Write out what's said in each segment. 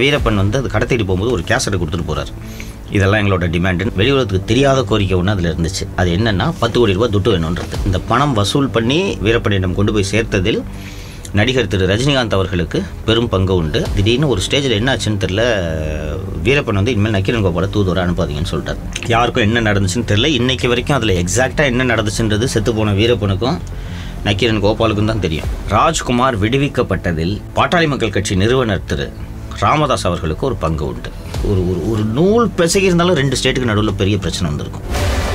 வீரப்பன் வந்து அது கடத்திட்டு போகும்போது ஒரு கேசட்டை கொடுத்துட்டு போறாரு இதெல்லாம் எங்களோட டிமாண்டு வெளியுலகத்துக்கு தெரியாத கோரிக்கை ஒன்று அதில் இருந்துச்சு அது என்னன்னா பத்து கோடி ரூபாய் துட்டு வேணுன்றது இந்த பணம் வசூல் பண்ணி வீரப்பனிடம் கொண்டு போய் சேர்த்ததில் நடிகர் திரு ரஜினிகாந்த் அவர்களுக்கு பெரும் பங்கு உண்டு திடீர்னு ஒரு ஸ்டேஜில் என்ன ஆச்சுன்னு தெரில வீரப்பன் வந்து இனிமேல் நக்கீரன் கோபாலை தூதுவரை அனுப்பாதீங்கன்னு சொல்லிட்டார் யாருக்கும் என்ன நடந்துச்சுன்னு தெரில இன்னைக்கு வரைக்கும் அதில் எக்ஸாக்டாக என்ன நடந்துச்சுன்றது செத்து போன வீரப்பனுக்கும் நக்கீரன் கோபாலுக்கும் தான் தெரியும் ராஜ்குமார் விடுவிக்கப்பட்டதில் பாட்டாளி மக்கள் கட்சி நிறுவனர் திரு ராமதாஸ் அவர்களுக்கு ஒரு பங்கு உண்டு ஒரு ஒரு ஒரு நூல் பிசகி இருந்தாலும் ரெண்டு ஸ்டேட்டுக்கு நடுவில் பெரிய பிரச்சனை வந்திருக்கும்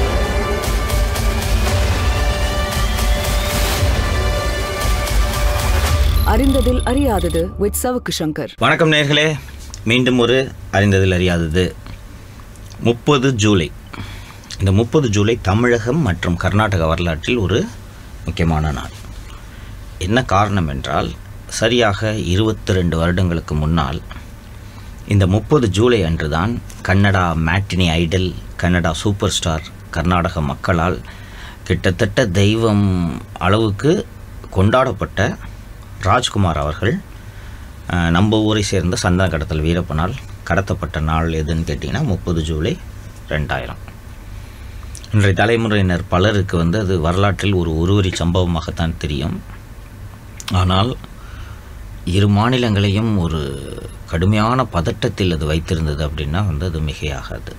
அறிந்ததில் அறியாதது வித் சவுக்கு சங்கர் வணக்கம் நேர்களே மீண்டும் ஒரு அறிந்ததில் அறியாதது முப்பது ஜூலை இந்த முப்பது ஜூலை தமிழகம் மற்றும் கர்நாடக வரலாற்றில் ஒரு முக்கியமான நாள் என்ன காரணம் என்றால் சரியாக இருபத்தி ரெண்டு வருடங்களுக்கு முன்னால் இந்த முப்பது ஜூலை அன்றுதான் Kannada matinee idol Kannada super star Karnataka மக்களால் கிட்டத்தட்ட தெய்வம் அளவுக்கு கொண்டாடப்பட்ட ராஜ்குமார் அவர்கள் அஹ், நம்ம ஊரை சேர்ந்த சந்தன கடத்தல் வீரப்பனால் கடத்தப்பட்ட நாள் எதுன்னு கேட்டிங்கன்னா முப்பது ஜூலை ரெண்டாயிரம் இன்றைய தலைமுறையினர் பலருக்கு வந்து அது வரலாற்றில் ஒரு ஒருவரி சம்பவமாகத்தான் தெரியும் ஆனால் இரு மாநிலங்களையும் ஒரு கடுமையான பதட்டத்தில் அது வைத்திருந்தது அப்படின்னா வந்து அது மிகையாகாது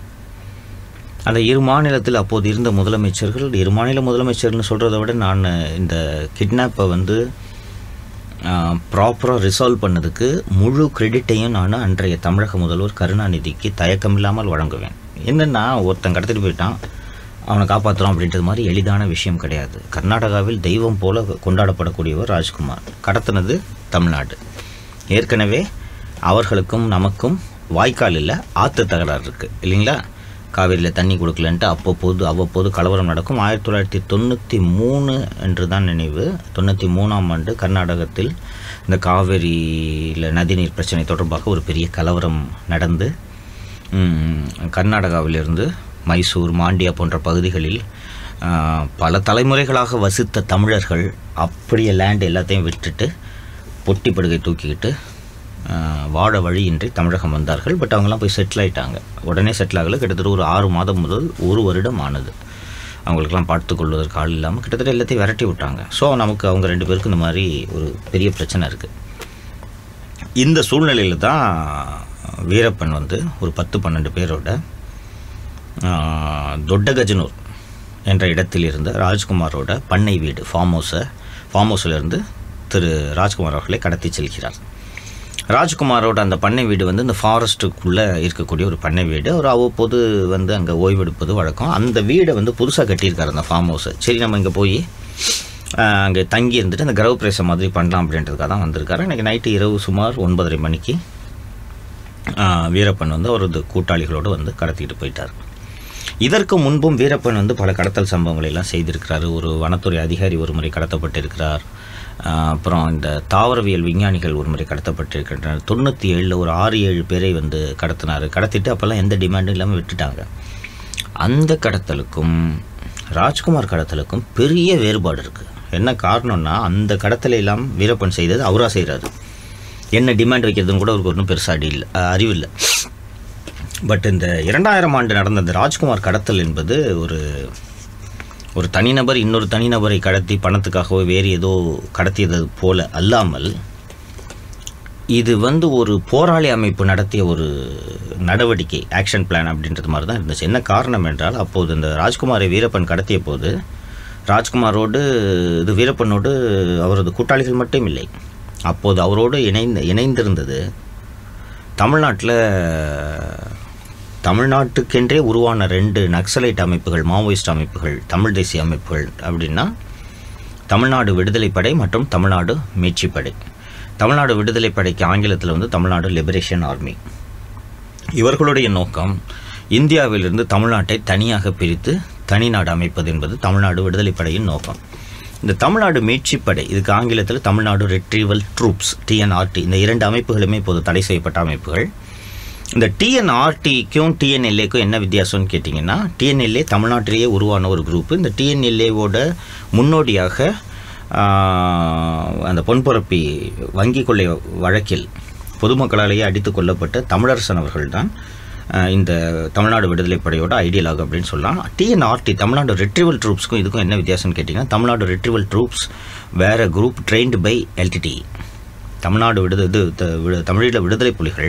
அந்த இரு மாநிலத்தில் அப்போது இருந்த முதலமைச்சர்கள் இரு மாநில முதலமைச்சர்னு சொல்கிறத விட நான் இந்த கிட்னாப்பை வந்து ப்ராப்பராக ரிசால்வ் பண்ணதுக்கு முழு கிரெடிட்டையும் நான் அன்றைய தமிழக முதல்வர் கருணாநிதிக்கு தயக்கமில்லாமல் வழங்குவேன் என்னென்னா ஒருத்தன் கடத்திட்டு போயிட்டான் அவனை காப்பாற்றுறோம் அப்படின்றது மாதிரி எளிதான விஷயம் கிடையாது கர்நாடகாவில் தெய்வம் போல கொண்டாடப்படக்கூடியவர் ராஜ்குமார் கடத்தினது தமிழ்நாடு ஏற்கனவே அவர்களுக்கும் நமக்கும் வாய்க்கால் இல்லை ஆற்று தகராறு இருக்குது இல்லைங்களா காவிரியில் தண்ணி கொடுக்கலன்ட்டு அப்பப்போது அவ்வப்போது கலவரம் நடக்கும் ஆயிரத்தி தொள்ளாயிரத்தி தொண்ணூற்றி மூணு என்று தான் நினைவு தொண்ணூற்றி மூணாம் ஆண்டு கர்நாடகத்தில் இந்த காவிரியில் நதிநீர் பிரச்சனை தொடர்பாக ஒரு பெரிய கலவரம் நடந்து ம், கர்நாடகாவிலிருந்து மைசூர் மாண்டியா போன்ற பகுதிகளில் ஆ, பல தலைமுறைகளாக வசித்த தமிழர்கள் அப்படியே லேண்ட் எல்லாத்தையும் விட்டுட்டு பொட்டி படுகை தூக்கிக்கிட்டு ஆ, வாழ வழியின்றி தமிழகம் வந்தார்கள் பட் அவங்கெல்லாம் போய் செட்டில் ஆயிட்டாங்க உடனே செட்டில் ஆகல கிட்டத்தட்ட ஒரு ஆறு மாதம் முதல் ஒரு வருடம் ஆனது அவங்களுக்கெல்லாம் பார்த்து கொள்வதற்கு ஆள் இல்லாமல் கிட்டத்தட்ட எல்லாத்தையும் விரட்டி விட்டாங்க ஸோ நமக்கு அவங்க ரெண்டு பேருக்கு இந்த மாதிரி ஒரு பெரிய பிரச்சனை இருக்குது இந்த சூழ்நிலையில் தான் வீரப்பன் வந்து ஒரு பத்து பன்னெண்டு பேரோட ஆஹ், தொட்டகஜனூர் என்ற இடத்தில் இருந்த ராஜ்குமாரோட பண்ணை வீடு ஃபார்ம் ஹவுஸை ஃபார்ம் ஹவுஸிலிருந்து திரு ராஜ்குமார் அவர்களை கடத்தி செல்கிறார் ராஜ்குமாரோட அந்த பண்ணை வீடு வந்து இந்த ஃபாரஸ்ட்டுக்குள்ளே இருக்கக்கூடிய ஒரு பண்ணை வீடு அவர் அவ்வப்போது வந்து அங்கே ஓய்வெடுப்பது வழக்கம் அந்த வீடை வந்து புதுசாக கட்டியிருக்காரு அந்த ஃபார்ம் ஹவுஸை சரி நம்ம இங்கே போய் அங்கே தங்கி இருந்துட்டு அந்த கிரகப்பிரவேசம் மாதிரி பண்ணலாம் அப்படின்றதுக்காக தான் வந்திருக்காரு இன்றைக்கி நைட்டு இரவு சுமார் ஒன்பதரை மணிக்கு ஆஹ், வீரப்பன் வந்து அவரது கூட்டாளிகளோடு வந்து கடத்திட்டு போயிட்டார் இதற்கு முன்பும் வீரப்பன் வந்து பல கடத்தல் சம்பவங்களை எல்லாம் செய்திருக்கிறாரு ஒரு வனத்துறை அதிகாரி ஒரு முறை கடத்தப்பட்டிருக்கிறார் ஆஹ், அப்புறம் இந்த தாவரவியல் விஞ்ஞானிகள் ஒரு முறை கடத்தப்பட்டிருக்கின்றனர் தொண்ணூற்றி ஏழில் ஒரு ஆறு ஏழு பேரை வந்து கடத்தினார் கடத்திட்டு அப்போல்லாம் எந்த டிமாண்டும் இல்லாமல் விட்டுட்டாங்க அந்த கடத்தலுக்கும் ராஜ்குமார் கடத்தலுக்கும் பெரிய வேறுபாடு இருக்குது என்ன காரணம்னா அந்த கடத்தலை எல்லாம் வீரப்பன் செய்தது அவராக செய்கிறாரு என்ன டிமாண்ட் வைக்கிறதுன்னு கூட அவருக்கு ஒன்றும் பெருசாக அடி இல்லை அஹ் அறிவில்லை பட் இந்த இரண்டாயிரம் ஆண்டு நடந்த இந்த ராஜ்குமார் கடத்தல் என்பது ஒரு ஒரு தனிநபர் இன்னொரு தனிநபரை கடத்தி பணத்துக்காகவோ வேறு ஏதோ கடத்தியது போல அல்லாமல் இது வந்து ஒரு போராளி அமைப்பு நடத்திய ஒரு நடவடிக்கை ஆக்ஷன் பிளான் அப்படின்றது மாதிரி தான் இருந்துச்சு என்ன காரணம் என்றால் அப்போது இந்த ராஜ்குமாரை வீரப்பன் கடத்திய போது ராஜ்குமாரோடு இது வீரப்பனோடு அவரது கூட்டாளிகள் மட்டும் இல்லை அப்போது அவரோடு இணைந்து இணைந்திருந்தது தமிழ்நாட்டில் தமிழ்நாட்டுக்கென்றே உருவான ரெண்டு நக்சலைட் அமைப்புகள் மாவோயிஸ்ட் அமைப்புகள் தமிழ் தேசிய அமைப்புகள் அப்படின்னா தமிழ்நாடு விடுதலை படை மற்றும் தமிழ்நாடு மீட்சிப் படை தமிழ்நாடு விடுதலை படைக்கு ஆங்கிலத்தில் வந்து தமிழ்நாடு லிபரேஷன் ஆர்மி இவர்களுடைய நோக்கம் இந்தியாவிலிருந்து தமிழ்நாட்டை தனியாக பிரித்து தனிநாடு அமைப்பது என்பது தமிழ்நாடு விடுதலை படையின் நோக்கம் இந்த தமிழ்நாடு மீட்சிப் படை இதுக்கு ஆங்கிலத்தில் தமிழ்நாடு ரெட்ரீவல் ட்ரூப்ஸ் டிஎன்ஆர்டி இந்த இரண்டு அமைப்புகளுமே இப்போது தடை செய்யப்பட்ட அமைப்புகள் இந்த டிஎன்ஆர்டிக்கும் டிஎன்எல்ஏக்கும் என்ன வித்தியாசம்னு கேட்டிங்கன்னா டிஎன்எல்ஏ தமிழ்நாட்டிலேயே உருவான ஒரு குரூப் இந்த டிஎன்எல்ஏவோட முன்னோடியாக ஆஹ், அந்த பொன்பரப்பி வங்கி கொள்ளை வழக்கில் பொதுமக்களாலேயே அடித்து கொல்லப்பட்ட தமிழரசன் அவர்கள் தான் இந்த தமிழ்நாடு விடுதலை படையோட ஐடியலாக அப்படின்னு சொல்லலாம் டிஎன்ஆர்டி தமிழ்நாடு ரெட்ரிவல் ட்ரூப்ஸ்க்கும் இதுக்கும் என்ன வித்தியாசம்னு கேட்டிங்கன்னா தமிழ்நாடு ரெட்ரிவல் ட்ரூப்ஸ் வேறு group trained by LTTE Tamil Nadu விடுத இது த- விடு- தமிழீழ விடுதலை புலிகள்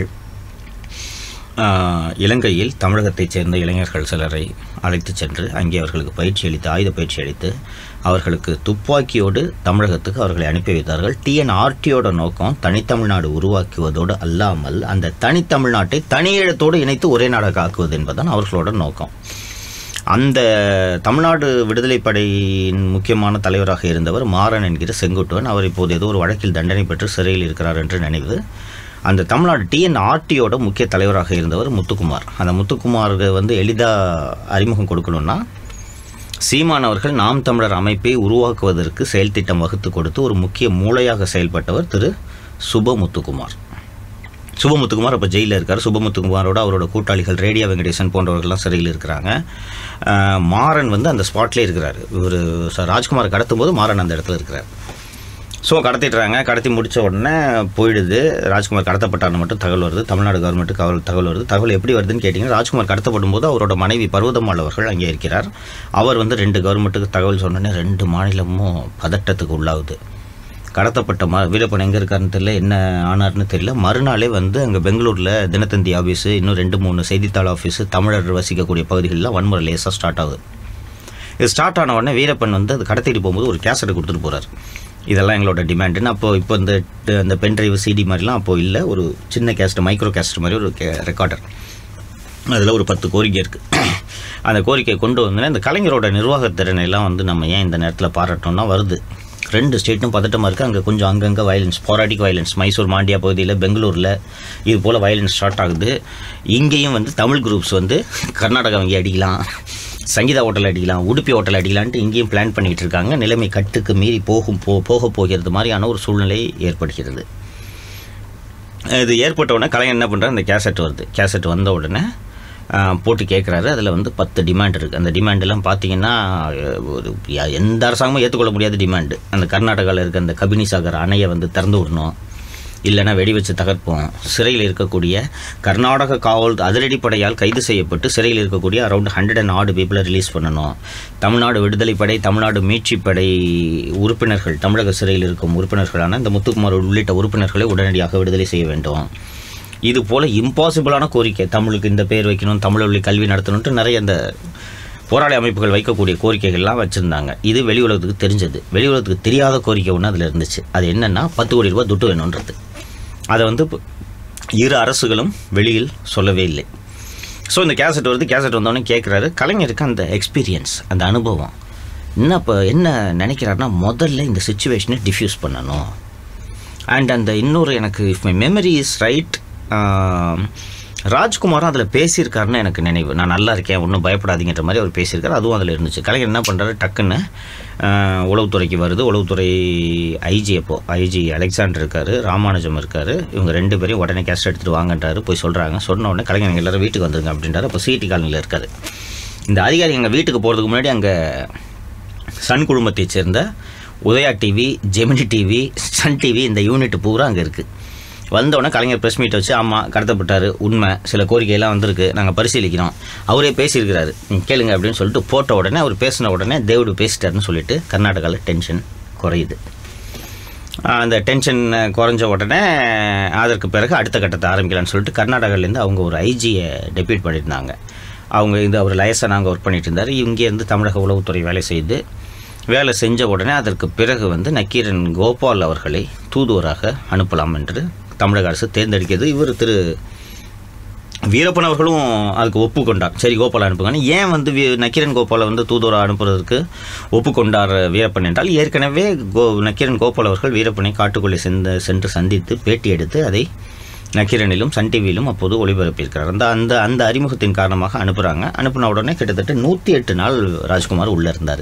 ஆஹ், இலங்கையில் தமிழகத்தைச் சேர்ந்த இளைஞர்கள் சிலரை அழைத்துச் சென்று அங்கே அவர்களுக்கு பயிற்சி அளித்து ஆயுத பயிற்சி அளித்து அவர்களுக்கு துப்பாக்கியோடு தமிழகத்துக்கு அவர்களை அனுப்பி வைத்தார்கள் டிஎன்ஆர்டியோட நோக்கம் தனித்தமிழ்நாடு உருவாக்குவதோடு அல்லாமல் அந்த தனித்தமிழ்நாட்டை தனியெழுத்தோடு இணைத்து ஒரே நாடாக ஆக்குவது என்பதுதான் அவர்களோட நோக்கம் அந்த தமிழ்நாடு விடுதலை படையின் முக்கியமான தலைவராக இருந்தவர் மாறன் என்கிற செங்குட்டுவன் அவர் இப்போது ஏதோ ஒரு வழக்கில் தண்டனை பெற்று சிறையில் இருக்கிறார் என்று நினைவு அந்த தமிழ்நாடு டிஎன்ஆர்டியோட முக்கிய தலைவராக இருந்தவர் முத்துக்குமார் அந்த முத்துக்குமாருக்கு வந்து எளிதாக அறிமுகம் கொடுக்கணும்னா சீமான் அவர்கள் நாம் தமிழர் அமைப்பை உருவாக்குவதற்கு செயல் திட்டம் வகுத்து கொடுத்து ஒரு முக்கிய மூளையாக செயல்பட்டவர் திரு சுபமுத்துக்குமார் சுபமுத்துக்குமார் அப்போ ஜெயிலில் இருக்கார் சுபமுத்துக்குமாரோட அவரோட கூட்டாளிகள் ரேடியா வெங்கடேசன் போன்றவர்கள்லாம் சிறையில் இருக்கிறாங்க ஆஹ் மாறன் வந்து அந்த ஸ்பாட்லேயே இருக்கிறாரு ஒரு ராஜ்குமார் கடத்தும் போது மாறன் அந்த இடத்துல இருக்கிறார் ஸோ கடத்திடுறாங்க கடத்தி முடித்த உடனே போயிடுது ராஜ்குமார் கடத்தப்பட்டார்னு மட்டும் தகவல் வருது தமிழ்நாடு கவர்மெண்ட்டுக்கு தகவல் தகவல் வருது தகவல் எப்படி வருதுன்னு கேட்டிங்கன்னா ராஜ்குமார் கடத்தப்படும் போது அவரோட மனைவி பர்வதம்மாள் அவர்கள் அங்கே இருக்கிறார் அவர் வந்து ரெண்டு கவர்மெண்ட்டுக்கு தகவல் சொன்னோன்னே ரெண்டு மாநிலமும் பதட்டத்துக்கு உள்ளாகுது கடத்தப்பட்ட ம வீரப்பன் எங்கே இருக்காருன்னு தெரியல என்ன ஆனார்னு தெரியல மறுநாளே வந்து அங்கே பெங்களூரில் தினத்தந்தி ஆஃபீஸு இன்னும் ரெண்டு மூணு செய்தித்தாள் ஆஃபீஸு தமிழர் வசிக்கக்கூடிய பகுதிகளில் வன்முறை லேசாக ஸ்டார்ட் ஆகுது இது ஸ்டார்ட் ஆன உடனே வீரப்பன் வந்து அது கடத்திட்டு போகும்போது ஒரு கேசட்டை கொடுத்துட்டு போகிறார் இதெல்லாம் எங்களோட டிமாண்டுன்னு அப்போ இப்போ இந்த இந்த பென் டிரைவ் சிடி மாதிரிலாம் அப்போ இல்லை ஒரு சின்ன கேஸ்ட் மைக்ரோ கேஸ்ட் மாதிரி ஒரு ரெக்கார்டர் அதில் ஒரு பத்து கோரிக்கை இருக்குது அந்த கோரிக்கையை கொண்டு வந்தோன்னே இந்த கலைஞரோட நிர்வாகத்திறனை எல்லாம் வந்து நம்ம ஏன் இந்த நேரத்தில் பாராட்டோம்னா வருது ரெண்டு ஸ்டேட்டும் பதட்டமாக இருக்குது அங்கே கொஞ்சம் அங்கங்கே வயலன்ஸ் போராடிக் வயலன்ஸ் மைசூர் மாண்டியா பகுதியில் பெங்களூரில் இது போல் வயலன்ஸ் ஸ்டார்ட் ஆகுது இங்கேயும் வந்து தமிழ் குரூப்ஸ் வந்து கர்நாடகா வங்கி அடிக்கலாம் சங்கீதா ஹோட்டல் அடிக்கலாம் உடுப்பி ஹோட்டல் அடிக்கலான்ட்டு இங்கேயும் பிளான் பண்ணிகிட்டு இருக்காங்க நிலைமை கட்டுக்கு மீறி போகும் போ போக போகிறது மாதிரியான ஒரு சூழ்நிலை ஏற்படுகிறது இது ஏற்பட்ட உடனே கலைஞர் என்ன பண்ணுறாரு இந்த கேசட் வருது கேசட் வந்த உடனே ஆ, போட்டு கேட்குறாரு அதில் வந்து பத்து டிமாண்ட் இருக்குது அந்த டிமாண்டெல்லாம் பார்த்தீங்கன்னா அஹ், ஒரு யா- எந்த அரசாங்கமும் ஏற்றுக்கொள்ள முடியாத டிமாண்டு அந்த கர்நாடகாவில் இருக்க அந்த கபினி சாகர் அணையை வந்து திறந்து விடணும் இல்லைன்னா வெடி வச்சு தகர்ப்போம் சிறையில் இருக்கக்கூடிய கர்நாடக காவல் அதிரடிப்படையால் கைது செய்யப்பட்டு சிறையில் இருக்கக்கூடிய அரௌண்ட் ஹண்ட்ரட் அண்ட் ஆடு பீப்புளை ரிலீஸ் பண்ணணும் தமிழ்நாடு விடுதலை படை தமிழ்நாடு மீட்சிப் படை உறுப்பினர்கள் தமிழக சிறையில் இருக்கும் உறுப்பினர்களான இந்த முத்துக்குமார் உள்ளிட்ட உறுப்பினர்களை உடனடியாக விடுதலை செய்ய வேண்டும் இது போல் இம்பாசிபிளான கோரிக்கை தமிழுக்கு இந்த பேர் வைக்கணும் தமிழ் வழி கல்வி நடத்தணுன்ட்டு நிறைய இந்த போராளி அமைப்புகள் வைக்கக்கூடிய கோரிக்கைகள்லாம் வச்சுருந்தாங்க இது வெளி உலகத்துக்கு தெரிஞ்சது வெளி உலகத்துக்கு தெரியாத கோரிக்கை ஒன்று அதில் இருந்துச்சு அது என்னென்னா பத்து கோடி ரூபாய் துட்டு வேணுன்றது அதை வந்து இப்ப இரு அரசுகளும் வெளியில் சொல்லவே இல்லை ஸோ இந்த கேசட் வருது கேசட் வந்தோடனே கேட்குறாரு கலைஞருக்கு அந்த எக்ஸ்பீரியன்ஸ் அந்த அனுபவம் என்ன இப்போ என்ன நினைக்கிறாருன்னா முதல்ல இந்த சுச்சுவேஷனை டிஃப்யூஸ் பண்ணணும் அண்ட் அந்த இன்னொரு எனக்கு if my memory is right ராஜ்குமாரும் அதில் பேசியிருக்காருன்னு எனக்கு நினைவு நான் நல்லா இருக்கேன் ஒன்றும் பயப்படாதீங்கன்ற மாதிரி அவர் பேசியிருக்காரு அதுவும் அதில் இருந்துச்சு கலைஞர் என்ன பண்ணுறாரு டக்குன்னு ஆஹ், உளவுத்துறைக்கு வருது உளவுத்துறை ஐஜி அப்போ ஐஜி அலெக்சாண்டர் இருக்காரு ராமானுஜம் இருக்காரு இவங்க ரெண்டு பேரையும் உடனே கேஸ்ட் எடுத்துகிட்டு வாங்கன்றாரு போய் சொல்கிறாங்க சொன்ன உடனே கலைஞர் "நீங்க எல்லாரும் வீட்டுக்கு வந்துருங்க அப்படின்றாரு அப்போ சிடி காலனியில் இருக்காரு இந்த அதிகாரி எங்கள் வீட்டுக்கு போகிறதுக்கு முன்னாடி அங்கே சன் குழுமத்தைச் சேர்ந்த Udaya TV Gemini TV Sun TV இந்த யூனிட் பூரா அங்கே இருக்குது வந்தவுடனே கலைஞர் ப்ரெஸ் மீட் வச்சு ஆமாம் கடத்தப்பட்டார் உண்மை சில கோரிக்கையெல்லாம் வந்திருக்கு நாங்கள் பரிசீலிக்கிறோம் அவரே பேசியிருக்கிறாரு ம், கேளுங்க அப்படின்னு சொல்லிட்டு போட்ட உடனே அவர் பேசின உடனே தேவுடு பேசிட்டாருன்னு சொல்லிட்டு கர்நாடகாவில் டென்ஷன் குறையுது ஆஹ் அந்த டென்ஷன் குறைஞ்ச உடனே அதற்கு பிறகு அடுத்த கட்டத்தை ஆரம்பிக்கலாம்னு சொல்லிட்டு கர்நாடகாலேருந்து அவங்க ஒரு ஐஜியை டெபியூட் பண்ணியிருந்தாங்க அவங்க இது அவர் லயசன் அங்கே ஒர்க் பண்ணிட்டு இருந்தார் இங்கேருந்து தமிழக உளவுத்துறை வேலை செய்து வேலை செஞ்ச உடனே அதற்கு பிறகு வந்து நக்கீரன் கோபால் அவர்களை தூதுவராக அனுப்பலாம் என்று தமிழக அரசு தேர்ந்தெடுக்கிறது இவர் திரு வீரப்பன் அவர்களும் அதுக்கு ஒப்புக்கொண்டார் சரி கோபால் அனுப்புங்கன்னு ஏன் வந்து வி- நக்கீரன் கோபாலை வந்து தூதுவராக அனுப்புறதுக்கு ஒப்புக்கொண்டார் வீரப்பன் என்றால் ஏற்கனவே கோ நக்கீரன் கோபால் அவர்கள் வீரப்பனை காட்டுக்குள்ளே சென்று சென்று சந்தித்து பேட்டி எடுத்து அதை நக்கீரனிலும் சன் டிவியிலும் அப்போது ஒளிபரப்பியிருக்கிறார் அந்த அந்த அந்த அறிமுகத்தின் காரணமாக அனுப்புகிறாங்க அனுப்பின உடனே கிட்டத்தட்ட நூற்றி எட்டு நாள் ராஜ்குமார் உள்ளே இருந்தார்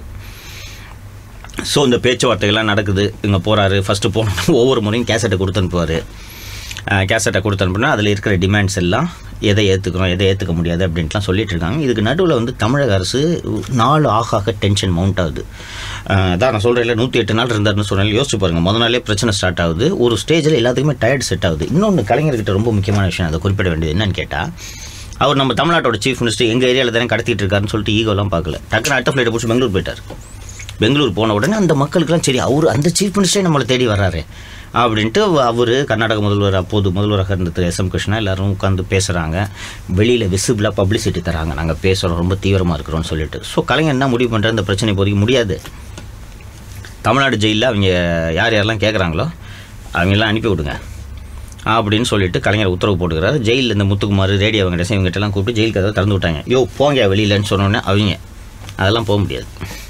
ஸோ இந்த பேச்சுவார்த்தைகள்லாம் நடக்குது இங்கே போகிறாரு ஃபஸ்ட்டு போனோம் ஒவ்வொரு முறையும் கேசட்டை கொடுத்து அனுப்புவார் கேசட்டை கொடுத்து அனுப்புனா அதில் இருக்கிற டிமாண்ட்ஸ் எல்லாம் எதை ஏற்றுக்கிறோம் எதை ஏற்றுக்க முடியாது அப்படின்ட்டுலாம் சொல்லிட்டு இருக்காங்க இதுக்கு நடுவில் வந்து தமிழக அரசு நாலு ஆக ஆக டென்ஷன் மவுண்ட் ஆகுது அஹ் அதான் நான் சொல்கிறேன் இல்லை நூற்றி எட்டு நாள் இருந்தாருன்னு சொன்னாலும் யோசிச்சு பாருங்க முத நாளே பிரச்சனை ஸ்டார்ட் ஆகுது ஒரு ஸ்டேஜில் எல்லாத்துக்குமே டயர்ட் செட் ஆகுது இன்னொன்று கலைஞர்கிட்ட ரொம்ப முக்கியமான விஷயம் அதை குறிப்பிட வேண்டியது என்னன்னு கேட்டால் அவர் நம்ம தமிழ்நாட்டோட சீஃப் மினிஸ்டர் எங்கள் ஏரியாவில் தானே கடத்திட்டு இருக்காருன்னு சொல்லிட்டு ஈகோலாம் பார்க்கல டக்குன்னு அடுத்த ஃப்ளைட்டை பிடிச்சி பெங்களூர் போயிட்டார் பெங்களூர் போன உடனே அந்த மக்களுக்குலாம் சரி அவர் அந்த சீஃப் மினிஸ்டரே நம்மளை தேடி வர்றாரு அப்படின்ட்டு அவர் கர்நாடக முதல்வர் அப்போது முதல்வராக இருந்த திரு எஸ் எம் கிருஷ்ணா எல்லாரும் உட்காந்து பேசுகிறாங்க வெளியில் விசிபிளாக பப்ளிசிட்டி தராங்க நாங்கள் பேசுகிறோம் ரொம்ப தீவிரமாக இருக்கிறோம்னு சொல்லிட்டு ஸோ கலைஞர் என்ன முடிவு பண்ணுற இந்த பிரச்சனை இப்போதைக்கு முடியாது தமிழ்நாடு ஜெயிலில் அவங்க யார் யாரெல்லாம் கேட்குறாங்களோ அவங்கெல்லாம் அனுப்பி விடுங்க அப்படின்னு சொல்லிட்டு கலைஞர் உத்தரவு போட்டுக்கிறாரு ஜெயிலில் இந்த முத்துக்குமார் ரேடியோ வெங்கடேசன் இவங்ககிட்டலாம் கூப்பிட்டு ஜெயில் கதவை திறந்து விட்டாங்க யோ போங்க வெளியிலன்னு சொன்னோன்னே அவங்க அதெல்லாம் போக முடியாது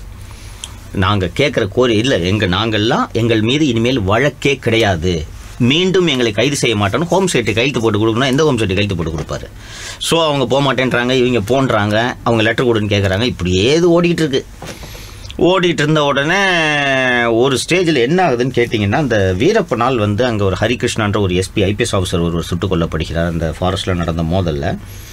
நாங்கள் கேட்குற கோரி இல்லை எங்கள் நாங்கள்லாம் எங்கள் மீது இனிமேல் வழக்கே கிடையாது மீண்டும் எங்களை கைது செய்ய மாட்டோம்னு ஹோம் சைட்டு கையெழுத்து போட்டு கொடுக்கணும் எந்த ஹோம் சைட்டு கையெழுத்து போட்டு கொடுப்பாரு ஸோ அவங்க போக மாட்டேன்றாங்க இவங்க போன்றாங்க அவங்க லெட்டர் கொடுன்னு கேட்குறாங்க இப்படி ஏது ஓடிக்கிட்டு இருக்கு ஓடிட்டு இருந்த உடனே ஒரு ஸ்டேஜில் என்ன ஆகுதுன்னு கேட்டிங்கன்னா அந்த வீரப்ப நாள் வந்து அங்கே ஒரு ஹரிகிருஷ்ணான்ற ஒரு எஸ்பி ஐபிஎஸ் ஆஃபீஸர் ஒருவர் சுட்டுக் கொல்லப்படுகிறார் அந்த ஃபாரஸ்ட்டில் நடந்த மோதலில்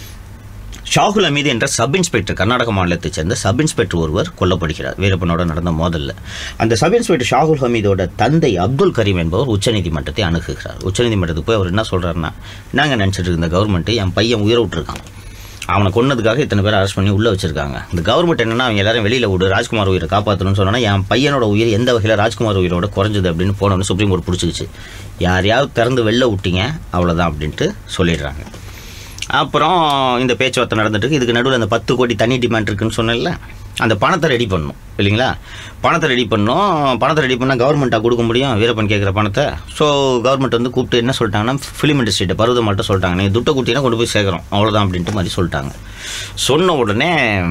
ஷாகுல் அமீது என்ற சப் இன்ஸ்பெக்டர் கர்நாடக மாநிலத்தைச் சேர்ந்த சப் இன்ஸ்பெக்டர் ஒருவர் கொல்லப்படுகிறார் வீரப்பனோட நடந்த மோதலில் அந்த சப் இன்ஸ்பெக்டர் ஷாகுல் ஹமீதோட தந்தை அப்துல் கரீம் என்பவர் உச்சநீதிமன்றத்தை அணுகுகிறார் உச்சநீதிமன்றத்துக்கு போய் அவர் என்ன சொல்கிறாருன்னா நாங்கள் நினச்சிட்டு இருக்க இந்த கவர்மெண்ட்டு என் பையன் உயிரை விட்டுருக்கான் அவனை கொன்னதுக்காக இத்தனை பேர் அரெஸ்ட் பண்ணி உள்ளே வச்சிருக்காங்க இந்த கவர்மெண்ட் என்னன்னா அவங்க எல்லாரும் வெளியில் விடு ராஜ்குமார் உயிரை காப்பாற்றணும்னு சொன்னா என் பையனோட உயிர் எந்த வகையில் ராஜ்குமார் உயிரோட குறைஞ்சது அப்படின்னு போனோன்னு சுப்ரீம் கோர்ட் பிடிச்சிக்கிச்சு யாரையாவது திறந்து வெளில விட்டீங்க அவ்வளோதான் அப்படின்ட்டு சொல்லிடுறாங்க அப்புறம் இந்த பேச்சுவார்த்தை நடந்துட்டு இருக்கு இதுக்கு நடுவில் அந்த பத்து கோடி தனி டிமாண்ட் இருக்குன்னு சொன்னேன்ல அந்த பணத்தை ரெடி பண்ணணும் இல்லைங்களா பணத்தை ரெடி பண்ணோம் பணத்தை ரெடி பண்ணால் கவர்மெண்ட்டாக கொடுக்க முடியும் வீரப்பன் கேட்குற பணத்தை ஸோ கவர்மெண்ட் வந்து கூப்பிட்டு என்ன சொல்லிட்டாங்கன்னா ஃபிலிம் இண்டஸ்ட்ரிட்ட பருவதமாட்ட சொல்லிட்டாங்க நீங்கள் துட்டை குட்டினா கொண்டு போய் சேர்க்குறோம் அவ்வளோதான் அப்படின்ட்டு மாதிரி சொல்லிட்டாங்க சொன்ன உடனே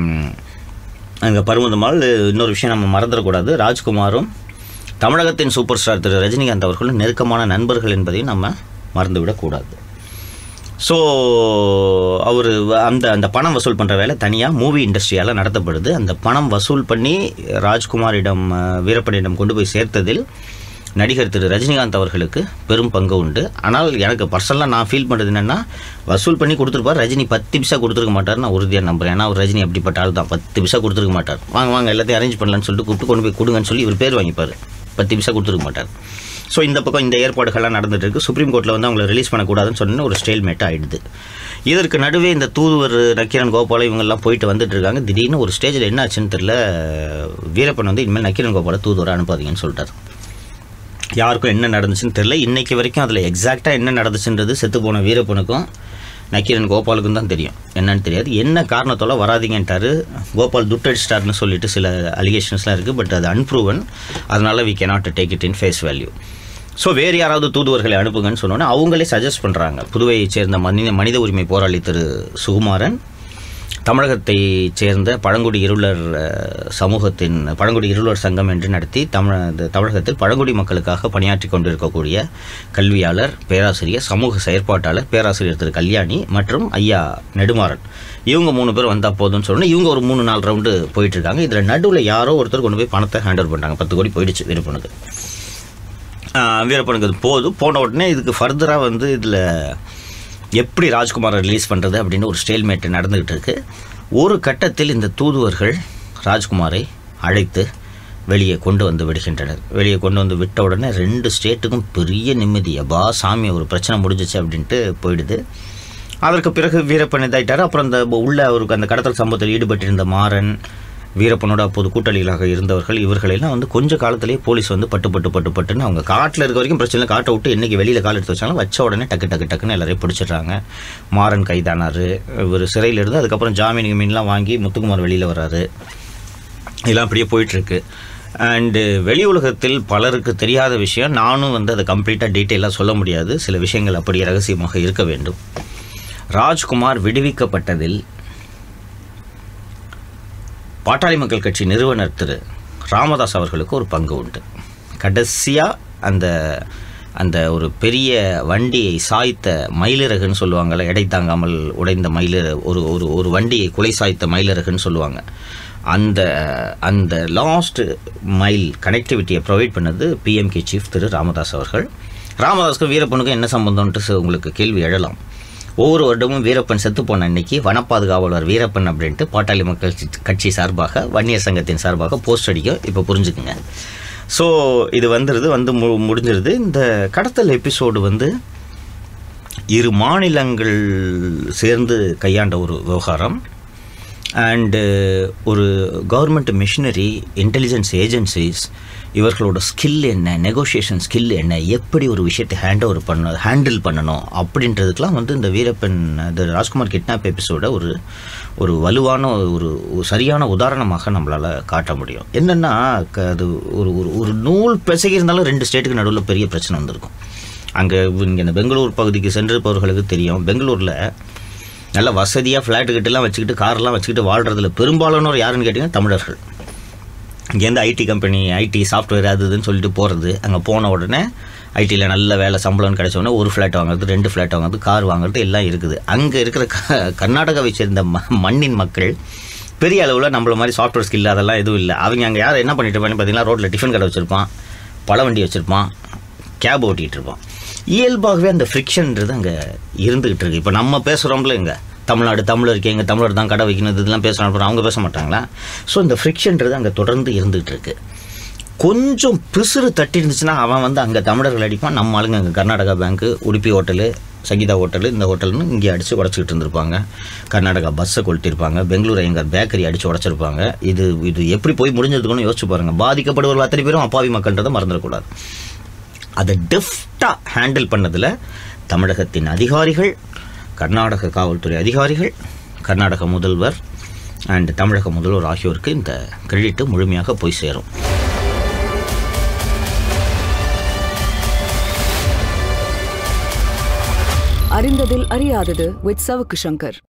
அங்கே பருவதமால் இன்னொரு விஷயம் நம்ம மறந்துடக்கூடாது ராஜ்குமாரும் தமிழகத்தின் சூப்பர் ஸ்டார் திரு ரஜினிகாந்த் அவர்களும் நெருக்கமான நண்பர்கள் என்பதையும் நம்ம மறந்துவிடக்கூடாது ஸோ அவர் அந்த அந்த பணம் வசூல் பண்ணுற வேலை தனியாக மூவி இண்டஸ்ட்ரியால் நடத்தப்படுது அந்த பணம் வசூல் பண்ணி ராஜ்குமாரிடம் அஹ், வீரப்பனிடம் கொண்டு போய் சேர்த்ததில் நடிகர் திரு ரஜினிகாந்த் அவர்களுக்கு பெரும் பங்கு உண்டு ஆனால் எனக்கு பர்சனலாக நான் ஃபீல் பண்ணுறது என்னென்னா வசூல் பண்ணி கொடுத்துருப்பார் ரஜினி பத்து பிசா கொடுத்துருக்க மாட்டார் நான் உறுதியாக நம்புறேன் ஏன்னா அவர் ரஜினி அப்படிப்பட்ட ஆள் தான் பத்து பிசா கொடுத்துருக்க மாட்டார் வாங்க வாங்க எல்லாத்தையும் அரேஞ்ச் பண்ணலான்னு சொல்லிட்டு கூப்பிட்டு கொண்டு போய் கொடுங்கன்னு சொல்லி இவர் பேர் வாங்கிப்பார் பத்து பிசா கொடுத்துருக்க மாட்டார் ஸோ இந்த பக்கம் இந்த ஏற்பாடுகள்லாம் நடந்துட்டு இருக்கு சுப்ரீம் கோர்ட்டில் வந்து அவங்களை ரிலீஸ் பண்ணக்கூடாதுன்னு சொன்னு ஒரு ஸ்டேல்மேட் ஆயிடுது இதற்கு நடுவே இந்த தூதுவர் நக்கீரன் கோபால இவங்கெல்லாம் போயிட்டு வந்துட்டு இருக்காங்க திடீர்னு ஒரு ஸ்டேஜில் என்ன ஆச்சுன்னு தெரியல வீரப்பன் வந்து இனிமேல் நக்கீரன் கோபால தூதுவரை அனுப்பாதீங்கன்னு சொல்லிட்டார் யாருக்கும் என்ன நடந்துச்சுன்னு தெரியல இன்னைக்கு வரைக்கும் அதில் எக்ஸாக்டாக என்ன நடந்துச்சுன்றது செத்து போன வீரப்பனுக்கும் நக்கீரன் கோபாலுக்கும் தான் தெரியும் என்னன்னு தெரியாது என்ன காரணத்தோட வராதீங்கன்ட்டாரு கோபால் துட்டடிச்சிட்டாருன்னு சொல்லிட்டு சில அலிகேஷன்ஸ்லாம் இருக்குது பட் அது அன்ப்ரூவன் அதனால we cannot take it in face value so வேறு யாராவது தூதுவர்களை அனுப்புங்கன்னு சொன்னோன்னே அவங்களே சஜஸ்ட் பண்ணுறாங்க புதுவையைச் சேர்ந்த மனித மனித உரிமை போராளி திரு சுகுமாரன் தமிழகத்தை சேர்ந்த பழங்குடி இருளர் அஹ், சமூகத்தின் பழங்குடி இருளர் சங்கம் என்று நடத்தி தமிழ இந்த தமிழகத்தில் பழங்குடி மக்களுக்காக பணியாற்றி கொண்டிருக்கக்கூடிய கல்வியாளர் பேராசிரியர் சமூக செயற்பாட்டாளர் பேராசிரியர் திரு கல்யாணி மற்றும் ஐயா நெடுமாறன் இவங்க மூணு பேர் வந்தால் போதும்னு சொன்னா இவங்க ஒரு மூணு நாலு ரவுண்டு போயிட்டு இருக்காங்க இதில் நடுவில் யாரோ ஒருத்தர் கொண்டு போய் பணத்தை ஹேண்ட் ஓவர் பண்ணுறாங்க பத்து கோடி போயிடுச்சு விருப்பனுக்கு ஆஹ் வீரப்பனுக்கு அது போதும் போன உடனே இதுக்கு ஃபர்தராக வந்து இதில் எப்படி ராஜ்குமாரை ரிலீஸ் பண்ணுறது அப்படின்னு ஒரு ஸ்டேல்மேட் நடந்துகிட்டு இருக்கு ஒரு கட்டத்தில் இந்த தூதுவர்கள் ராஜ்குமாரை அழைத்து வெளியே கொண்டு வந்து விடுகின்றனர் வெளியே கொண்டு வந்து விட்ட உடனே ரெண்டு ஸ்டேட்டுக்கும் பெரிய நிம்மதி அப்பா சாமி ஒரு பிரச்சனை முடிஞ்சிச்சு அப்படின்ட்டு போயிடுது அதற்கு பிறகு வீரப்பன் இதாயிட்டார் அப்புறம் அந்த உள்ள அவருக்கு அந்த கடத்தல் சம்பவத்தில் ஈடுபட்டிருந்த மாறன் வீரப்பனோட அப்போது கூட்டாளிகளாக இருந்தவர்கள் இவர்களெல்லாம் வந்து கொஞ்ச காலத்திலேயே போலீஸ் வந்து பட்டு பட்டு பட்டு பட்டுன்னு அவங்க காட்டில் இருக்க வரைக்கும் பிரச்சனை இல்லை காட்டை விட்டு என்னைக்கு வெளியில் கால் எடுத்து வச்சாலும் வச்ச உடனே டக்கு டக்கு டக்குன்னு எல்லாரையும் பிடிச்சிடுறாங்க மாறன் கைதானார் இவர் சிறையில் இருந்து அதுக்கப்புறம் ஜாமீன் கீமீன்லாம் வாங்கி முத்துக்குமார் வெளியில் வர்றாரு இதெல்லாம் அப்படியே போயிட்டுருக்கு அண்டு வெளி உலகத்தில் பலருக்கு தெரியாத விஷயம் நானும் வந்து அதை கம்ப்ளீட்டாக டீட்டெயிலாக சொல்ல முடியாது சில விஷயங்கள் அப்படியே ரகசியமாக இருக்க வேண்டும் ராஜ்குமார் விடுவிக்கப்பட்டதில் பாட்டாளி மக்கள் கட்சி நிறுவனர் திரு ராமதாஸ் அவர்களுக்கு ஒரு பங்கு உண்டு கடைசியாக அந்த அந்த ஒரு பெரிய வண்டியை சாய்த்த மயிலிறகுன்னு சொல்லுவாங்கள்ல எடை தாங்காமல் உடைந்த மயிலிற ஒரு ஒரு ஒரு வண்டியை குலை சாய்த்த மயிலிறகுன்னு சொல்லுவாங்க அந்த அந்த லாஸ்ட் மைல் கனெக்டிவிட்டியை ப்ரொவைட் பண்ணது பிஎம்கே சீஃப் திரு ராமதாஸ் அவர்கள் ராமதாஸுக்கும் வீரப்பனுக்கும் என்ன சம்பந்தம்ன்ட்டு ச- உங்களுக்கு கேள்வி எழலாம் ஒவ்வொரு வருடமும் வீரப்பன் செத்து போன அன்னைக்கு வனப்பாதுகாவலர் வீரப்பன் அப்படின்ட்டு பாட்டாளி மக்கள் சி- கட்சி சார்பாக வன்னியர் சங்கத்தின் சார்பாக போஸ்ட் அடிக்கும் இப்போ புரிஞ்சுக்குங்க ஸோ இது வந்துடுது வந்து மு முடிஞ்சிருது இந்த கடத்தல் எபிசோடு வந்து இரு மாநிலங்கள் சேர்ந்து கையாண்ட ஒரு விவகாரம் அண்டு ஒரு கவர்மெண்ட் மிஷினரி இன்டெலிஜென்ஸ் ஏஜென்சிஸ் இவர்களோட ஸ்கில் என்ன நெகோஷியேஷன் ஸ்கில் என்ன எப்படி ஒரு விஷயத்தை ஹேண்ட் ஓவர் பண்ண ஹேண்டில் பண்ணணும் அப்படின்றதுக்கெலாம் வந்து இந்த வீரப்பன் இந்த ராஜ்குமார் கிட்னாப் எபிசோட ஒரு ஒரு வலுவான ஒரு ஒரு சரியான உதாரணமாக நம்மளால் காட்ட முடியும் என்னென்னா அது ஒரு ஒரு ஒரு நூல் பிசகிருந்தாலும் ரெண்டு ஸ்டேட்டுக்கு நடுவில் பெரிய பிரச்சனை வந்திருக்கும் அங்கே இங்கே இந்த பெங்களூர் பகுதிக்கு சென்றிருப்பவர்களுக்கு தெரியும் பெங்களூரில் நல்ல வசதியாக ஃப்ளாட்டு கிட்டலாம் வச்சுக்கிட்டு கார்லாம் வச்சுக்கிட்டு வாழ்கிறதுல பெரும்பாலானோர் யாருன்னு கேட்டிங்கன்னா தமிழர்கள் இங்கேருந்து ஐடி கம்பெனி ஐடி சாஃப்ட்வேர் அது இதுன்னு சொல்லிட்டு போகிறது அங்கே போன உடனே ஐடியில் நல்ல வேலை சம்பளம்னு கிடைச்ச உடனே ஒரு ஃப்ளாட் வாங்குறது ரெண்டு ஃப்ளாட் வாங்குறது கார் வாங்குறது எல்லாம் இருக்குது அங்கே இருக்கிற க கர்நாடகாவை சேர்ந்த ம மண்ணின் மக்கள் பெரிய அளவில் நம்மள மாதிரி சாஃப்ட்வேர் ஸ்கில் அதெல்லாம் எதுவும் இல்லை அவங்க அங்கே யார் என்ன பண்ணிட்டு இருப்பாங்க பார்த்தீங்கன்னா ரோட்டில் டிஃபன் கடை வச்சுருப்பான் பழ வண்டி வச்சுருப்பான் கேப் ஓட்டிகிட்டு இருப்பான் இயல்பாகவே அந்த ஃப்ரிக்ஷன்ன்றது அங்கே இருந்துகிட்டு இருக்கு இப்போ நம்ம பேசுகிறோம்ல இங்கே தமிழ்நாடு தமிழர் இருக்கீங்க தமிழர் தான் கடை வைக்கணும் இதெல்லாம் பேசுகிறாங்க அப்புறம் அவங்க பேச மாட்டாங்களா ஸோ இந்த ஃப்ரிக்ஷன்றது அங்கே தொடர்ந்து இருந்துகிட்டு இருக்கு கொஞ்சம் பிசுறு தட்டி இருந்துச்சுன்னா அவன் வந்து அங்கே தமிழர்கள் அடிப்பான் நம்ம ஆளுங்க அங்கே கர்நாடகா பேங்க்கு உடுப்பி ஹோட்டலு சங்கீதா ஹோட்டலு இந்த ஹோட்டல்னு இங்கே அடித்து உடச்சிக்கிட்டு இருந்திருப்பாங்க கர்நாடகா பஸ்ஸை கொளுத்திருப்பாங்க பெங்களூர் எங்கள் பேக்கரி அடித்து உடச்சிருப்பாங்க இது இது எப்படி போய் முடிஞ்சதுக்குன்னு யோசிச்சு பாருங்கள் பாதிக்கப்படுவர் அத்தனை பேரும் அப்பாவி மக்கள்ன்றதை மறந்துடக்கூடாது அதை டெஃப்டாக ஹேண்டில் பண்ணதில் தமிழகத்தின் அதிகாரிகள் கர்நாடக காவல்துறை அதிகாரிகள் கர்நாடக முதல்வர் அண்ட் தமிழக முதல்வர் ஆகியோருக்கு இந்த கிரெடிட்டு முழுமையாக போய் சேரும் அறிந்ததில் அறியாதது வித் சவுக்கு சங்கர்